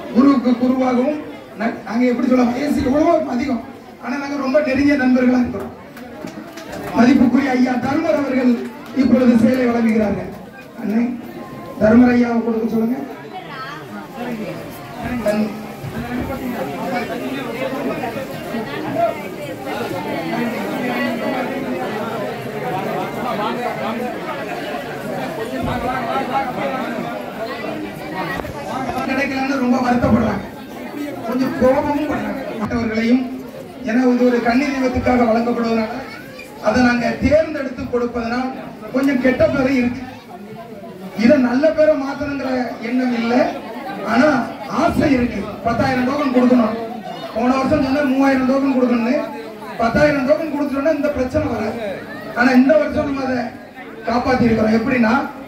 குருவுக்கு குருவாகவும் ந- நாங்க எப்படி சொல்ல வயசு எவ்வளவோ அதிகம் ஆனா நாங்க ரொம்ப நெருங்கிய நண்பர்களா இருக்கிறோம் மதிப்புக்குரிய ஐயா தர்மர் அவர்கள் இப்பொழுது சேலை வழங்குகிறார்கள் அண்ணே தர்மர் ஐயாவை கொடுக்க சொல்லுங்க தன்- கிடைக்கலன்னு ரொம்ப வருத்தப்படுறாங்க கொஞ்சம் கோபமும் படுறாங்க மற்றவர்களையும் ஏன்னா இது ஒரு கண்ணீர் தெய்வத்துக்காக வழங்கப்படுவதனால அதை நாங்க தேர்ந்தெடுத்து கொடுப்பதனால் கொஞ்சம் கெட்ட பேரும் இருக்கு இதை நல்ல பேரை மாத்தணுங்கிற எண்ணம் இல்லை ஆனா ஆசை இருக்கு பத்தாயிரம் டோக்கன் கொடுக்கணும் போன வருஷம் சொன்ன மூவாயிரம் டோக்கன் கொடுக்கணும்னு பத்தாயிரம் டோக்கன் கொடுத்துட்டோம்னா இந்த பிரச்சனை வராது ஆனா இந்த வருஷம் நம்ம அதை காப்பாத்தி இருக்கிறோம் எப்படின்னா